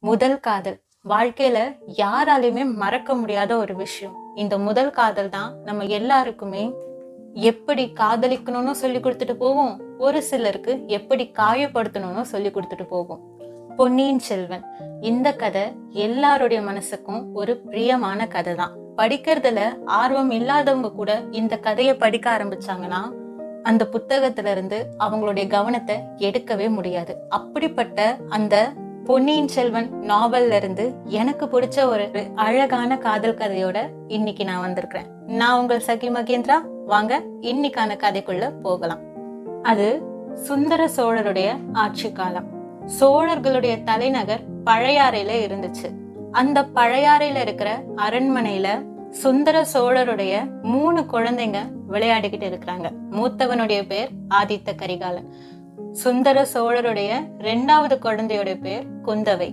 முதல் காதல் வாழ்க்கையில யாராலையுமே மறக்க முடியாத ஒரு விஷயம் இந்த முதல் காதல் தான் நம்ம எல்லாருக்குமே எப்படி காதலிக்கணும்னு சொல்லி கொடுத்துட்டு போகும் ஒரு சிலருக்கு எப்படி காயப்படுத்தணும்னு சொல்லி கொடுத்துட்டு போகும் பொன்னியின் செல்வன் இந்த கதை எல்லாருடைய மனசுக்கும் ஒரு பிரியமான கதை தான் படிக்கிறதுல ஆர்வம் இல்லாதவங்க கூட இந்த கதையை படிக்க ஆரம்பிச்சாங்கன்னா அந்த புத்தகத்துல இருந்து அவங்களுடைய கவனத்தை எடுக்கவே முடியாது அப்படிப்பட்ட அந்த பொன்னியின் செல்வன் நாவல்ல இருந்து எனக்கு பிடிச்ச ஒரு அழகான காதல் கதையோட இன்னைக்கு நான் வந்திருக்கிறேன் நான் உங்கள் சகி மகேந்திரா வாங்க இன்னைக்கான கதைக்குள்ள போகலாம் அது சுந்தர சோழருடைய ஆட்சி காலம் சோழர்களுடைய தலைநகர் பழையாறையில இருந்துச்சு அந்த பழையாறையில இருக்கிற அரண்மனையில சுந்தர சோழருடைய மூணு குழந்தைங்க விளையாடிக்கிட்டு இருக்கிறாங்க மூத்தவனுடைய பேர் ஆதித்த கரிகாலன் சுந்தர சோழருடைய ரெண்டாவது குழந்தையோட பேர் குந்தவை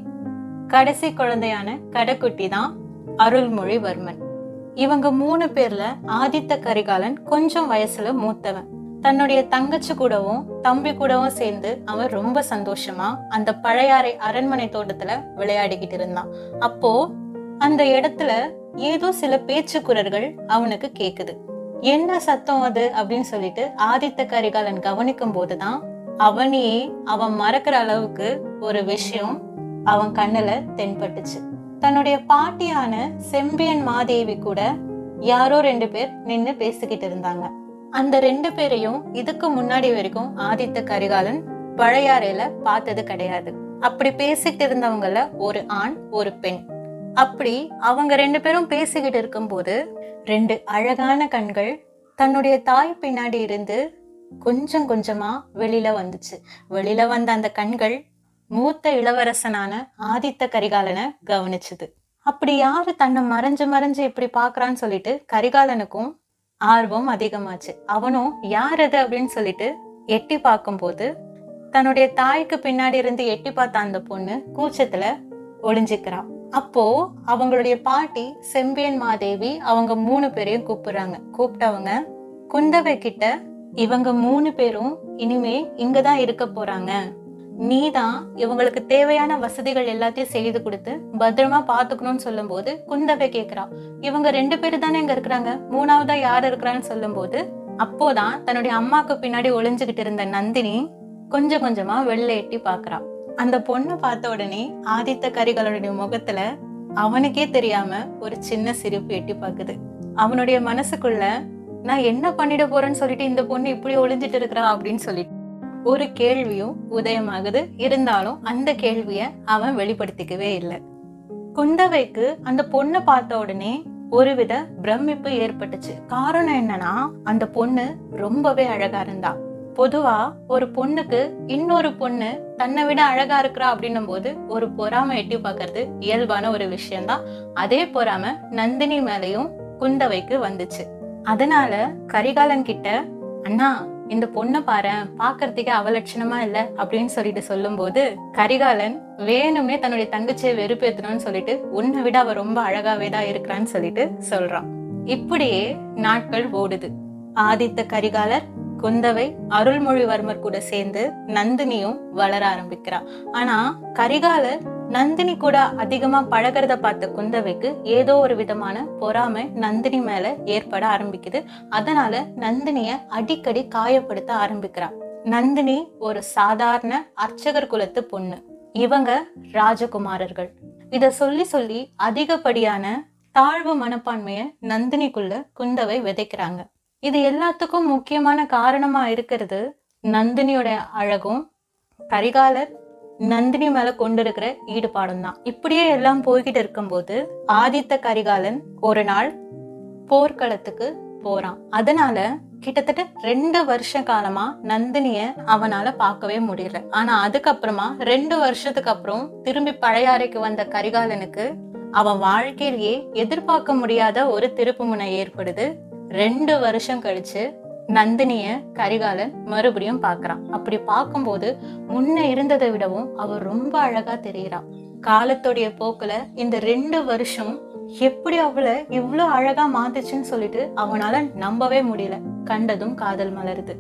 கடைசி குழந்தையான கடைக்குட்டி தான் அருள்மொழிவர்மன் இவங்க மூணு பேர்ல ஆதித்த கரிகாலன் கொஞ்சம் வயசுல மூத்தவன் தன்னுடைய தங்கச்சி கூடவும் தம்பி கூடவும் சேர்ந்து அவன் ரொம்ப சந்தோஷமா அந்த பழையாறை அரண்மனை தோட்டத்துல விளையாடிக்கிட்டு இருந்தான் அப்போ அந்த இடத்துல ஏதோ சில பேச்சு குரல்கள் அவனுக்கு கேக்குது என்ன சத்தம் அது அப்படின்னு சொல்லிட்டு ஆதித்த கரிகாலன் கவனிக்கும் போதுதான் அவனையே அவன் மறக்கிற அளவுக்கு ஒரு விஷயம் அவன் கண்ணுல தென்பட்டுச்சு தன்னுடைய பாட்டியான செம்பியன் மாதேவி கூட யாரோ ரெண்டு பேர் நின்னு பேசிக்கிட்டு இருந்தாங்க அந்த ரெண்டு பேரையும் இதுக்கு முன்னாடி வரைக்கும் ஆதித்த கரிகாலன் பழையாறையில பார்த்தது கிடையாது அப்படி பேசிக்கிட்டு இருந்தவங்கள ஒரு ஆண் ஒரு பெண் அப்படி அவங்க ரெண்டு பேரும் பேசிக்கிட்டு இருக்கும்போது ரெண்டு அழகான கண்கள் தன்னுடைய தாய் பின்னாடி இருந்து கொஞ்சம் கொஞ்சமா வெளியில வந்துச்சு வெளியில வந்த அந்த கண்கள் மூத்த இளவரசனான ஆதித்த கரிகாலனை கவனிச்சுது அப்படி யாரு தன்னை மறைஞ்சு மறைஞ்சு இப்படி பாக்குறான்னு சொல்லிட்டு கரிகாலனுக்கும் ஆர்வம் அதிகமாச்சு அவனும் யார் அது அப்படின்னு சொல்லிட்டு எட்டி பார்க்கும்போது தன்னுடைய தாய்க்கு பின்னாடி இருந்து எட்டி பார்த்த அந்த பொண்ணு கூச்சத்துல ஒளிஞ்சுக்கிறான் அப்போ அவங்களுடைய பாட்டி செம்பியன் மாதேவி அவங்க மூணு பேரையும் கூப்பிடுறாங்க கூப்பிட்டவங்க குந்தவை கிட்ட இவங்க மூணு பேரும் இனிமே இங்கதான் இருக்க போறாங்க நீ தான் இவங்களுக்கு தேவையான வசதிகள் எல்லாத்தையும் செய்து கொடுத்து பத்திரமா பாத்துக்கணும்னு சொல்லும் போது குந்தவை கேக்குறா இவங்க ரெண்டு பேரும் தானே இங்க இருக்கிறாங்க மூணாவதா யார் இருக்கிறான்னு சொல்லும் போது அப்போதான் தன்னுடைய அம்மாக்கு பின்னாடி ஒளிஞ்சுகிட்டு இருந்த நந்தினி கொஞ்சம் கொஞ்சமா வெளில எட்டி பாக்குறா அந்த பொண்ணை பார்த்த உடனே ஆதித்த கரிகாலனுடைய முகத்துல அவனுக்கே தெரியாம ஒரு சின்ன சிரிப்பு எட்டி பாக்குது அவனுடைய மனசுக்குள்ள நான் என்ன பண்ணிட போறேன்னு சொல்லிட்டு இந்த பொண்ணு இப்படி ஒளிஞ்சிட்டு இருக்கிறா அப்படின்னு சொல்லிட்டு ஒரு கேள்வியும் உதயமாகுது இருந்தாலும் அந்த கேள்விய அவன் வெளிப்படுத்திக்கவே இல்லை குந்தவைக்கு அந்த பொண்ணை பார்த்த உடனே ஒருவித பிரமிப்பு ஏற்பட்டுச்சு காரணம் என்னன்னா அந்த பொண்ணு ரொம்பவே அழகா இருந்தா பொதுவா ஒரு பொண்ணுக்கு இன்னொரு பொண்ணு தன்னை விட அழகா இருக்கிறா அப்படின்னும் போது ஒரு பொறாம எட்டி பார்க்கறது இயல்பான ஒரு விஷயம்தான் அதே பொறாம நந்தினி மேலையும் குந்தவைக்கு வந்துச்சு அதனால கரிகாலன் கிட்ட அண்ணா இந்த பொண்ணை பாரு பாக்குறதுக்கே அவலட்சணமா இல்ல அப்படின்னு சொல்லிட்டு சொல்லும்போது கரிகாலன் வேணும்னே தன்னுடைய தங்கச்சியை வெறுப்பேத்தணும்னு சொல்லிட்டு உன்னை விட அவ ரொம்ப அழகாவே தான் இருக்கிறான்னு சொல்லிட்டு சொல்றான் இப்படியே நாட்கள் ஓடுது ஆதித்த கரிகாலர் குந்தவை அருள்மொழிவர்மர் கூட சேர்ந்து நந்தினியும் வளர ஆரம்பிக்கிறா ஆனா கரிகாலர் நந்தினி கூட அதிகமா பழகிறத பார்த்த குந்தவைக்கு ஏதோ ஒரு விதமான பொறாமை நந்தினி மேல ஏற்பட ஆரம்பிக்குது அதனால நந்தினிய அடிக்கடி காயப்படுத்த ஆரம்பிக்கிறா நந்தினி ஒரு சாதாரண அர்ச்சகர் குலத்து பொண்ணு இவங்க ராஜகுமாரர்கள் இத சொல்லி சொல்லி அதிகப்படியான தாழ்வு மனப்பான்மைய நந்தினிக்குள்ள குந்தவை விதைக்கிறாங்க இது எல்லாத்துக்கும் முக்கியமான காரணமா இருக்கிறது நந்தினியோட அழகும் கரிகாலர் நந்தினி மேல கொண்டிருக்கிற ஈடுபாடும் தான் இப்படியே எல்லாம் போய்கிட்டு இருக்கும்போது ஆதித்த கரிகாலன் ஒரு நாள் போர்க்களத்துக்கு போறான் அதனால கிட்டத்தட்ட ரெண்டு வருஷ காலமா நந்தினிய அவனால பார்க்கவே முடியல ஆனா அதுக்கப்புறமா ரெண்டு வருஷத்துக்கு அப்புறம் திரும்பி பழையாறைக்கு வந்த கரிகாலனுக்கு அவன் வாழ்க்கையிலேயே எதிர்பார்க்க முடியாத ஒரு திருப்புமுனை ஏற்படுது ரெண்டு வருஷம் கழிச்சு நந்தினிய கரிகாலன் மறுபடியும் பாக்குறான் அப்படி பார்க்கும்போது முன்ன இருந்ததை விடவும் அவ ரொம்ப அழகா தெரியறா காலத்துடைய போக்குல இந்த ரெண்டு வருஷம் எப்படி அவளை இவ்வளவு அழகா மாத்துச்சுன்னு சொல்லிட்டு அவனால நம்பவே முடியல கண்டதும் காதல் மலருது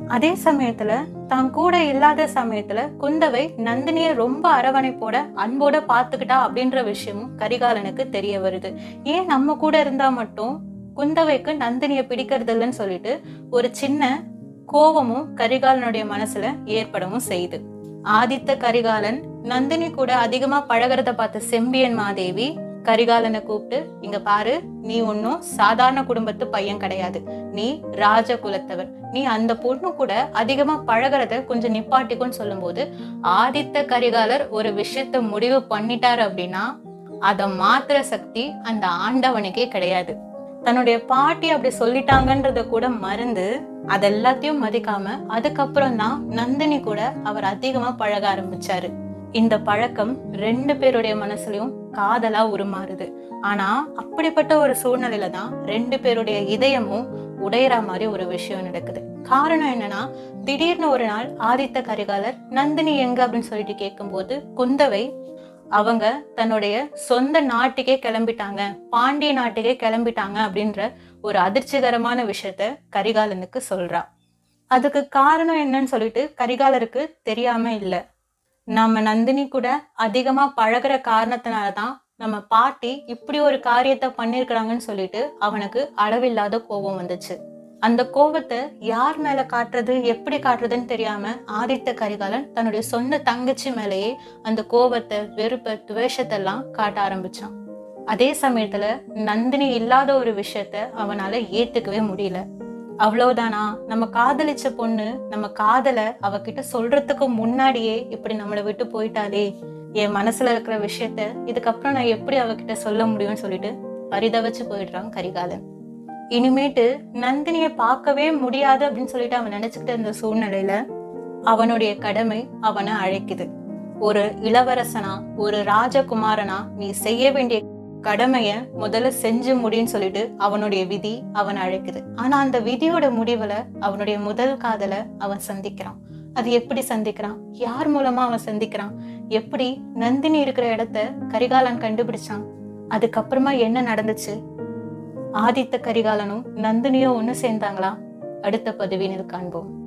அதே சமயத்துல தான் கூட இல்லாத சமயத்துல குந்தவை நந்தினிய ரொம்ப அரவணைப்போட அன்போட பாத்துக்கிட்டா அப்படின்ற விஷயமும் கரிகாலனுக்கு தெரிய வருது ஏன் நம்ம கூட இருந்தா மட்டும் குந்தவைக்கு நந்தினிய பிடிக்கிறது இல்லைன்னு சொல்லிட்டு ஒரு சின்ன கோபமும் கரிகாலனுடைய மனசுல ஏற்படவும் செய்யுது ஆதித்த கரிகாலன் நந்தினி கூட அதிகமா பழகிறத பார்த்த செம்பியன் மாதேவி கரிகாலனை கூப்பிட்டு இங்க பாரு நீ ஒன்னும் சாதாரண குடும்பத்து பையன் கிடையாது நீ ராஜ குலத்தவர் நீ அந்த பொண்ணு கூட அதிகமா பழகிறத கொஞ்சம் நிப்பாட்டிக்கும்னு சொல்லும்போது ஆதித்த கரிகாலர் ஒரு விஷயத்த முடிவு பண்ணிட்டாரு அப்படின்னா அதை மாத்துற சக்தி அந்த ஆண்டவனுக்கே கிடையாது தன்னுடைய பாட்டி அப்படி சொல்லிட்டாங்கன்றத கூட மறந்து அதெல்லாத்தையும் மதிக்காம அதுக்கப்புறம் தான் நந்தினி கூட அவர் அதிகமா பழக ஆரம்பிச்சாரு இந்த பழக்கம் ரெண்டு பேருடைய மனசுலயும் காதலா உருமாறுது ஆனா அப்படிப்பட்ட ஒரு சூழ்நிலையில தான் ரெண்டு பேருடைய இதயமும் உடையற மாதிரி ஒரு விஷயம் நடக்குது காரணம் என்னன்னா திடீர்னு ஒரு நாள் ஆதித்த கரிகாலர் நந்தினி எங்க அப்படின்னு சொல்லிட்டு கேட்கும்போது குந்தவை அவங்க தன்னுடைய சொந்த நாட்டுக்கே கிளம்பிட்டாங்க பாண்டிய நாட்டுக்கே கிளம்பிட்டாங்க அப்படின்ற ஒரு அதிர்ச்சிகரமான விஷயத்த கரிகாலனுக்கு சொல்றா அதுக்கு காரணம் என்னன்னு சொல்லிட்டு கரிகாலருக்கு தெரியாம இல்ல நம்ம நந்தினி கூட அதிகமா பழகுற காரணத்தினாலதான் நம்ம பாட்டி இப்படி ஒரு காரியத்தை பண்ணிருக்கிறாங்கன்னு சொல்லிட்டு அவனுக்கு அளவில்லாத கோபம் வந்துச்சு அந்த கோபத்தை யார் மேல காட்டுறது எப்படி காட்டுறதுன்னு தெரியாம ஆதித்த கரிகாலன் தன்னுடைய சொந்த தங்கச்சி மேலேயே அந்த கோபத்தை வெறுப்ப துவேஷத்தெல்லாம் காட்ட ஆரம்பிச்சான் அதே சமயத்துல நந்தினி இல்லாத ஒரு விஷயத்த அவனால ஏத்துக்கவே முடியல அவ்வளவுதானா நம்ம காதலிச்ச பொண்ணு நம்ம காதல அவகிட்ட சொல்றதுக்கு முன்னாடியே இப்படி நம்மளை விட்டு போயிட்டாலே என் மனசுல இருக்கிற விஷயத்த இதுக்கப்புறம் நான் எப்படி அவகிட்ட சொல்ல முடியும்னு சொல்லிட்டு பரிதவச்சு போயிடுறான் கரிகாலன் இனிமேட்டு நந்தினிய பார்க்கவே முடியாது அப்படின்னு சொல்லிட்டு அவன் நினைச்சுக்கிட்ட இருந்த சூழ்நிலையில அவனுடைய கடமை அவனை அழைக்குது ஒரு இளவரசனா ஒரு ராஜகுமாரனா நீ செய்ய வேண்டிய கடமைய முதல்ல செஞ்சு முடின்னு சொல்லிட்டு அவனுடைய விதி அவன் அழைக்குது ஆனா அந்த விதியோட முடிவுல அவனுடைய முதல் காதல அவன் சந்திக்கிறான் அது எப்படி சந்திக்கிறான் யார் மூலமா அவன் சந்திக்கிறான் எப்படி நந்தினி இருக்கிற இடத்த கரிகாலன் கண்டுபிடிச்சான் அதுக்கப்புறமா என்ன நடந்துச்சு ஆதித்த கரிகாலனும் நந்தினியும் ஒண்ணு சேர்ந்தாங்களா அடுத்த பதிவினில் காண்போம்